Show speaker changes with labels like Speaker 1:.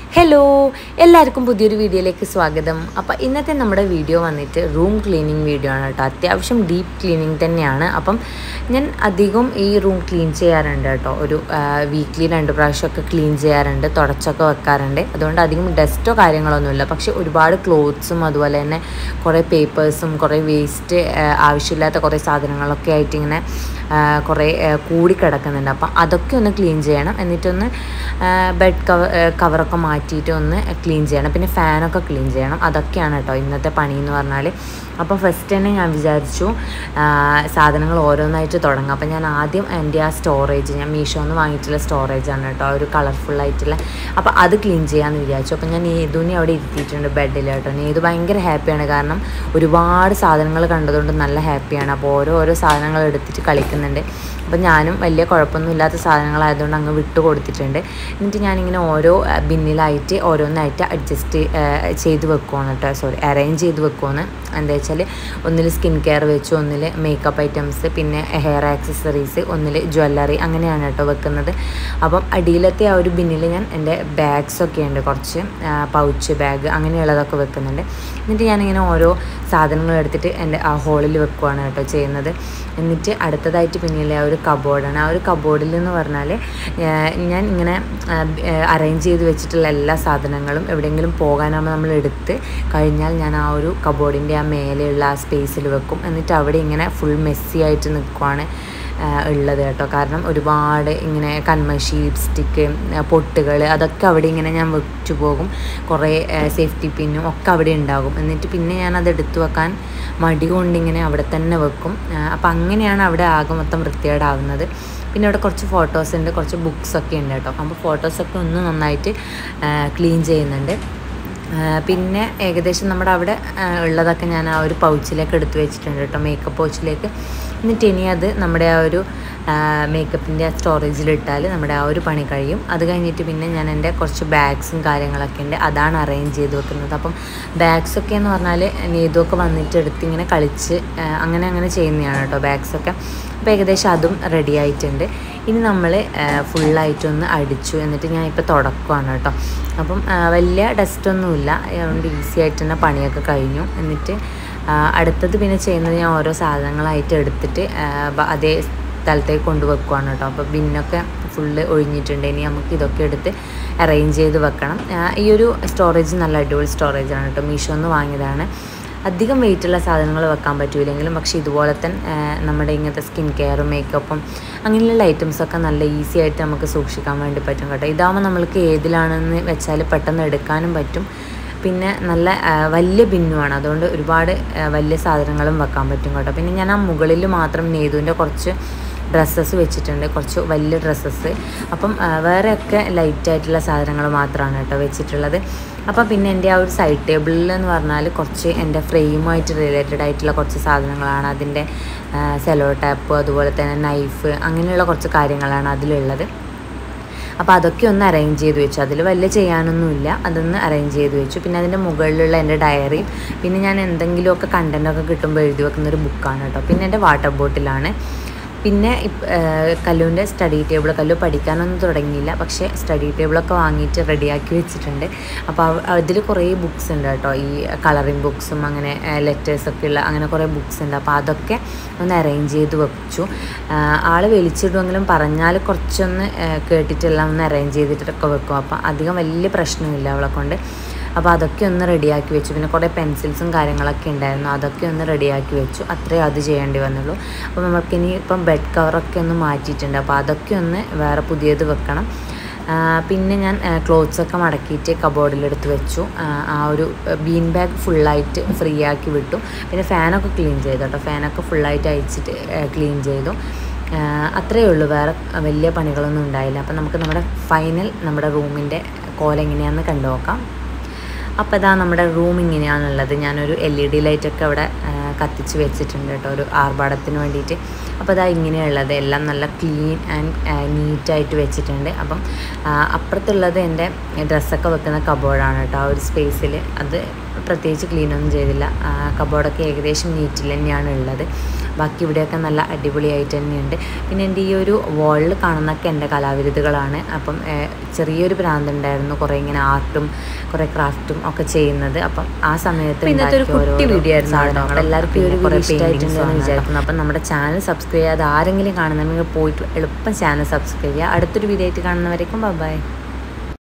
Speaker 1: Hello എല്ലാവർക്കും പുതിയൊരു വീഡിയോയിലേക്ക് സ്വാഗതം അപ്പോൾ ഇന്നത്തെ നമ്മുടെ വീഡിയോ വന്നിട്ട് റൂം ക്ലീനിങ് വീഡിയോ ആണ് കേട്ടോ അത്യാവശ്യം ഡീപ്പ് ക്ലീനിങ് തന്നെയാണ് അപ്പം ഞാൻ അധികം ഈ റൂം ക്ലീൻ ചെയ്യാറുണ്ട് കേട്ടോ ഒരു വീക്ക്ലി രണ്ട് പ്രാവശ്യമൊക്കെ ക്ലീൻ ചെയ്യാറുണ്ട് തുടച്ചൊക്കെ വെക്കാറുണ്ട് അതുകൊണ്ട് അധികം ഡസ്റ്റോ കാര്യങ്ങളൊന്നുമില്ല പക്ഷെ ഒരുപാട് ക്ലോത്ത്സും അതുപോലെ തന്നെ കുറേ പേപ്പേഴ്സും കുറേ വേസ്റ്റ് ആവശ്യമില്ലാത്ത കുറേ സാധനങ്ങളൊക്കെ ആയിട്ട് ഇങ്ങനെ കുറേ കൂടിക്കിടക്കുന്നുണ്ട് അപ്പം അതൊക്കെ ഒന്ന് ക്ലീൻ ചെയ്യണം എന്നിട്ടൊന്ന് ബെഡ് കവർ കവറൊക്കെ മാറ്റിയിട്ട് ഒന്ന് ക്ലീൻ ചെയ്യണം പിന്നെ ഫാനൊക്കെ ക്ലീൻ ചെയ്യണം അതൊക്കെയാണ് കേട്ടോ ഇന്നത്തെ പണി എന്ന് പറഞ്ഞാൽ അപ്പോൾ ഫസ്റ്റ് തന്നെ ഞാൻ വിചാരിച്ചു സാധനങ്ങൾ ഓരോന്നായിട്ട് തുടങ്ങാം അപ്പോൾ ഞാൻ ആദ്യം എൻ്റെ ആ സ്റ്റോറേജ് ഞാൻ മീഷോന്ന് വാങ്ങിയിട്ടുള്ള സ്റ്റോറേജാണ് കേട്ടോ ഒരു കളർഫുൾ ആയിട്ടുള്ള അപ്പോൾ അത് ക്ലീൻ ചെയ്യാമെന്ന് വിചാരിച്ചു അപ്പോൾ ഞാൻ നേതുവിനെ അവിടെ ഇരുത്തിയിട്ടുണ്ട് ബെഡിൽ കേട്ടോ നേതു ഭയങ്കര ഹാപ്പിയാണ് കാരണം ഒരുപാട് സാധനങ്ങൾ കണ്ടതുകൊണ്ട് നല്ല ഹാപ്പിയാണ് അപ്പോൾ ഓരോ ഓരോ സാധനങ്ങൾ എടുത്തിട്ട് കളിക്കുന്നുണ്ട് അപ്പോൾ ഞാനും വലിയ കുഴപ്പമൊന്നും ഇല്ലാത്ത സാധനങ്ങളായതുകൊണ്ട് അങ്ങ് വിട്ടു കൊടുത്തിട്ടുണ്ട് എന്നിട്ട് ഞാനിങ്ങനെ ഓരോ ബിന്നിലായിട്ട് ഓരോന്നായിട്ട് അഡ്ജസ്റ്റ് ചെയ്ത് വെക്കുവാണ് കേട്ടോ സോറി അറേഞ്ച് ചെയ്ത് വെക്കുവാണ് എന്താ വെച്ചാൽ ഒന്നിൽ സ്കിൻ കെയർ വെച്ചു ഒന്നിൽ മേക്കപ്പ് ഐറ്റംസ് പിന്നെ ഹെയർ ആക്സസറീസ് ഒന്നിൽ ജ്വല്ലറി അങ്ങനെയാണ് കേട്ടോ വെക്കുന്നത് അപ്പം അടിയിലത്തെ ആ ഒരു ബിന്നിൽ ഞാൻ എൻ്റെ ബാഗ്സൊക്കെ ഉണ്ട് കുറച്ച് പൗച്ച് ബാഗ് അങ്ങനെയുള്ളതൊക്കെ വെക്കുന്നുണ്ട് എന്നിട്ട് ഞാനിങ്ങനെ ഓരോ സാധനങ്ങൾ എടുത്തിട്ട് എൻ്റെ ആ ഹോളിൽ വെക്കുവാണ് കേട്ടോ ചെയ്യുന്നത് എന്നിട്ട് അടുത്തതായിട്ട് പിന്നിലെ ആ ഒരു കബോർഡാണ് ആ ഒരു കബോർഡിൽ എന്ന് പറഞ്ഞാൽ ഞാൻ ഇങ്ങനെ അറേഞ്ച് ചെയ്ത് വെച്ചിട്ടുള്ള എല്ലാ സാധനങ്ങളും എവിടെയെങ്കിലും പോകാനാകുമ്പോൾ നമ്മൾ എടുത്ത് കഴിഞ്ഞാൽ ഞാൻ ആ ഒരു കബോർഡിൻ്റെ ആ മേലെയുള്ള ആ സ്പേസിൽ വെക്കും എന്നിട്ട് അവിടെ ഇങ്ങനെ ഫുൾ മെസ്സി ആയിട്ട് നിൽക്കുവാണ് ഉള്ളത് കേട്ടോ കാരണം ഒരുപാട് ഇങ്ങനെ കൺമഷി ലിപ്സ്റ്റിക്ക് പൊട്ടുകൾ അതൊക്കെ അവിടെ ഇങ്ങനെ ഞാൻ വെച്ചു പോകും കുറേ സേഫ്റ്റി പിന്നും ഒക്കെ അവിടെ ഉണ്ടാകും എന്നിട്ട് പിന്നെ ഞാൻ അത് എടുത്തു വെക്കാൻ മടി കൊണ്ടിങ്ങനെ അവിടെ തന്നെ വെക്കും അപ്പം അങ്ങനെയാണ് അവിടെ ആകെ മൊത്തം വൃത്തികേടാവുന്നത് പിന്നെ അവിടെ കുറച്ച് ഫോട്ടോസ് ഉണ്ട് കുറച്ച് ബുക്സ് ഒക്കെ ഉണ്ട് കേട്ടോ അപ്പോൾ ഫോട്ടോസൊക്കെ ഒന്ന് നന്നായിട്ട് ക്ലീൻ ചെയ്യുന്നുണ്ട് പിന്നെ ഏകദേശം നമ്മുടെ അവിടെ ഉള്ളതൊക്കെ ഞാൻ ആ ഒരു പൗച്ചിലേക്ക് എടുത്ത് വെച്ചിട്ടുണ്ട് കേട്ടോ മേക്കപ്പ് പൗച്ചിലേക്ക് എന്നിട്ട് ഇനി അത് നമ്മുടെ ആ ഒരു മേക്കപ്പിൻ്റെ ആ സ്റ്റോറേജിലിട്ടാൽ നമ്മുടെ ആ ഒരു പണി കഴിയും അത് കഴിഞ്ഞിട്ട് പിന്നെ ഞാൻ എൻ്റെ കുറച്ച് ബാഗ്സും കാര്യങ്ങളൊക്കെ ഉണ്ട് അതാണ് അറേഞ്ച് ചെയ്ത് വെക്കുന്നത് അപ്പം ബാഗ്സൊക്കെ എന്ന് പറഞ്ഞാൽ നീതുമൊക്കെ വന്നിട്ട് എടുത്ത് ഇങ്ങനെ കളിച്ച് അങ്ങനെ അങ്ങനെ ചെയ്യുന്നതാണ് കേട്ടോ ബാഗ്സൊക്കെ അപ്പോൾ ഏകദേശം അതും റെഡി ആയിട്ടുണ്ട് ഇനി നമ്മൾ ഫുള്ളായിട്ടൊന്ന് അടിച്ചു എന്നിട്ട് ഞാൻ ഇപ്പോൾ തുടക്കമാണ് കേട്ടോ അപ്പം വലിയ ഡസ്റ്റൊന്നുമില്ല അതുകൊണ്ട് ഈസി ആയിട്ട് തന്നെ പണിയൊക്കെ കഴിഞ്ഞു എന്നിട്ട് അടുത്തത് പിന്നെ ചെയ്യുന്നത് ഞാൻ ഓരോ സാധനങ്ങളായിട്ട് എടുത്തിട്ട് അതേ സ്ഥലത്തേക്ക് കൊണ്ടുവെക്കുവാണ് കേട്ടോ അപ്പോൾ ബിന്നൊക്കെ ഫുള്ള് ഒഴിഞ്ഞിട്ടുണ്ട് ഇനി നമുക്ക് ഇതൊക്കെ എടുത്ത് അറേഞ്ച് ചെയ്ത് വെക്കണം ഈ ഒരു സ്റ്റോറേജ് നല്ല അടിപൊളി സ്റ്റോറേജാണ് കേട്ടോ മീഷോന്ന് വാങ്ങിയതാണ് അധികം വെയിറ്റുള്ള സാധനങ്ങൾ വെക്കാൻ പറ്റൂലെങ്കിലും പക്ഷേ ഇതുപോലെ തന്നെ നമ്മുടെ ഇങ്ങനത്തെ സ്കിൻ കെയറും മേക്കപ്പും അങ്ങനെയുള്ള ഐറ്റംസൊക്കെ നല്ല ഈസി ആയിട്ട് നമുക്ക് സൂക്ഷിക്കാൻ വേണ്ടി പറ്റും കേട്ടോ ഇതാകുമ്പോൾ നമ്മൾക്ക് ഏതിലാണെന്ന് വെച്ചാൽ പെട്ടെന്ന് എടുക്കാനും പറ്റും പിന്നെ നല്ല വലിയ ബിന്നുമാണ് അതുകൊണ്ട് ഒരുപാട് വലിയ സാധനങ്ങളും വെക്കാൻ പറ്റും കേട്ടോ പിന്നെ ഞാൻ ആ മുകളിൽ മാത്രം നെയ്തുവിൻ്റെ കുറച്ച് ഡ്രസ്സസ് വെച്ചിട്ടുണ്ട് കുറച്ച് വലിയ ഡ്രസ്സസ് അപ്പം വേറെയൊക്കെ ലൈറ്റായിട്ടുള്ള സാധനങ്ങൾ മാത്രമാണ് കേട്ടോ വെച്ചിട്ടുള്ളത് അപ്പം പിന്നെ എൻ്റെ ആ ഒരു സൈഡ് ടേബിളിൽ എന്ന് പറഞ്ഞാൽ കുറച്ച് എൻ്റെ ഫ്രെയിമുമായിട്ട് റിലേറ്റഡ് ആയിട്ടുള്ള കുറച്ച് സാധനങ്ങളാണ് അതിൻ്റെ സെലോ ടാപ്പ് അതുപോലെ തന്നെ നൈഫ് അങ്ങനെയുള്ള കുറച്ച് കാര്യങ്ങളാണ് അതിലുള്ളത് അപ്പോൾ അതൊക്കെ ഒന്ന് അറേഞ്ച് ചെയ്ത് വെച്ചു അതിൽ വലിയ ചെയ്യാനൊന്നുമില്ല അതൊന്ന് അറേഞ്ച് ചെയ്ത് വെച്ചു പിന്നെ അതിൻ്റെ മുകളിലുള്ള എൻ്റെ ഡയറിയും പിന്നെ ഞാൻ എന്തെങ്കിലുമൊക്കെ കണ്ടൻറ്റൊക്കെ കിട്ടുമ്പോൾ എഴുതി വെക്കുന്ന ഒരു ബുക്കാണ് കേട്ടോ പിന്നെ എൻ്റെ വാട്ടർ ബോട്ടിലാണ് പിന്നെ കല്ലുവിൻ്റെ സ്റ്റഡി ടേബിൾ കല്ലു പഠിക്കാനൊന്നും തുടങ്ങിയില്ല പക്ഷേ സ്റ്റഡി ടേബിളൊക്കെ വാങ്ങിയിട്ട് റെഡിയാക്കി വെച്ചിട്ടുണ്ട് അപ്പോൾ അതിൽ കുറേ ബുക്സ് ഉണ്ട് കേട്ടോ ഈ കളറിങ് ബുക്സും അങ്ങനെ ലെറ്റേഴ്സൊക്കെ ഉള്ള അങ്ങനെ കുറേ ബുക്സ് ഉണ്ട് അപ്പോൾ അതൊക്കെ ഒന്ന് അറേഞ്ച് ചെയ്ത് വെച്ചു ആൾ വലിച്ചിടുമെങ്കിലും പറഞ്ഞാൽ കുറച്ചൊന്ന് കേട്ടിട്ടെല്ലാം ഒന്ന് അറേഞ്ച് ചെയ്തിട്ടൊക്കെ വെക്കും അപ്പോൾ അധികം വലിയ പ്രശ്നമില്ല അവളെ കൊണ്ട് അപ്പോൾ അതൊക്കെ ഒന്ന് റെഡിയാക്കി വെച്ചു പിന്നെ കുറേ പെൻസിൽസും കാര്യങ്ങളൊക്കെ ഉണ്ടായിരുന്നു അതൊക്കെ ഒന്ന് റെഡിയാക്കി വെച്ചു അത്രേ അത് ചെയ്യേണ്ടി വന്നുള്ളൂ അപ്പോൾ നമുക്കിനി ഇപ്പം ബെഡ് കവറൊക്കെ ഒന്ന് മാറ്റിയിട്ടുണ്ട് അപ്പോൾ അതൊക്കെ ഒന്ന് വേറെ പുതിയത് വെക്കണം പിന്നെ ഞാൻ ക്ലോത്ത്സൊക്കെ മടക്കിയിട്ട് കബോർഡിലെടുത്ത് വെച്ചു ആ ഒരു ബീൻ ബാഗ് ഫുള്ളായിട്ട് ഫ്രീ ആക്കി വിട്ടു പിന്നെ ഫാനൊക്കെ ക്ലീൻ ചെയ്തു കേട്ടോ ഫാനൊക്കെ ഫുള്ളായിട്ട് അയച്ചിട്ട് ക്ലീൻ ചെയ്തു അത്രയേ ഉള്ളൂ വേറെ വലിയ പണികളൊന്നും ഉണ്ടായില്ല അപ്പം നമുക്ക് നമ്മുടെ ഫൈനൽ നമ്മുടെ റൂമിൻ്റെ കോല എങ്ങനെയാണെന്ന് കണ്ടു നോക്കാം അപ്പോൾ ഇതാ നമ്മുടെ റൂം ഇങ്ങനെയാണുള്ളത് ഞാനൊരു എൽ ഇ ഡി ലൈറ്റൊക്കെ അവിടെ കത്തിച്ച് വെച്ചിട്ടുണ്ട് കേട്ടോ ഒരു ആർഭാടത്തിന് വേണ്ടിയിട്ട് അപ്പോൾ ഇതാ ഇങ്ങനെയുള്ളത് എല്ലാം നല്ല ക്ലീൻ ആൻഡ് നീറ്റായിട്ട് വെച്ചിട്ടുണ്ട് അപ്പം അപ്പുറത്തുള്ളത് എൻ്റെ ഡ്രസ്സൊക്കെ വെക്കുന്ന കബോർഡാണ് കേട്ടോ ആ ഒരു സ്പേസിൽ അത് പ്രത്യേകിച്ച് ക്ലീനൊന്നും ചെയ്തില്ല കബോർഡൊക്കെ ഏകദേശം നീറ്റിൽ തന്നെയാണ് ഉള്ളത് ബാക്കി ഇവിടെയൊക്കെ നല്ല അടിപൊളിയായിട്ട് തന്നെയുണ്ട് പിന്നെ എൻ്റെ ഈ ഒരു വാളിൽ കാണുന്നൊക്കെ എൻ്റെ കലാവിരുതുകളാണ് അപ്പം ഏഹ്, ചെറിയൊരു ഭ്രാന്തുണ്ടായിരുന്നു കുറേ ഇങ്ങനെ ആർട്ടും കുറേ ക്രാഫ്റ്റും ഒക്കെ ചെയ്യുന്നത് അപ്പം ആ സമയത്ത്
Speaker 2: ഇന്നത്തെ ഒരു
Speaker 1: ഉണ്ടാക്കിയ
Speaker 2: കുട്ടി
Speaker 1: ഓരോരോ
Speaker 2: വീഡിയോ ആയിരുന്നു കേട്ടോ.
Speaker 1: സാധനങ്ങളും,
Speaker 2: അപ്പോൾ എല്ലാവർക്കും ഈ ഒരു
Speaker 1: പിന്നെ കുറേ
Speaker 2: വീഡിയോ
Speaker 1: paintings
Speaker 2: ഇഷ്ടമായിട്ടുണ്ടെന്ന്
Speaker 1: ആണ്
Speaker 2: വിചാരിക്കുന്നു.
Speaker 1: അപ്പം നമ്മുടെ ചാനൽ സബ്സ്ക്രൈബ് ചെയ്യാതെ ആരെങ്കിലും കാണുന്നുണ്ടെങ്കിൽ പോയിട്ട് എളുപ്പം ചാനൽ സബ്സ്ക്രൈബ് ചെയ്യുക അടുത്തൊരു വീഡിയോ ആയിട്ട് കാണുന്നവരേക്കും ബൈ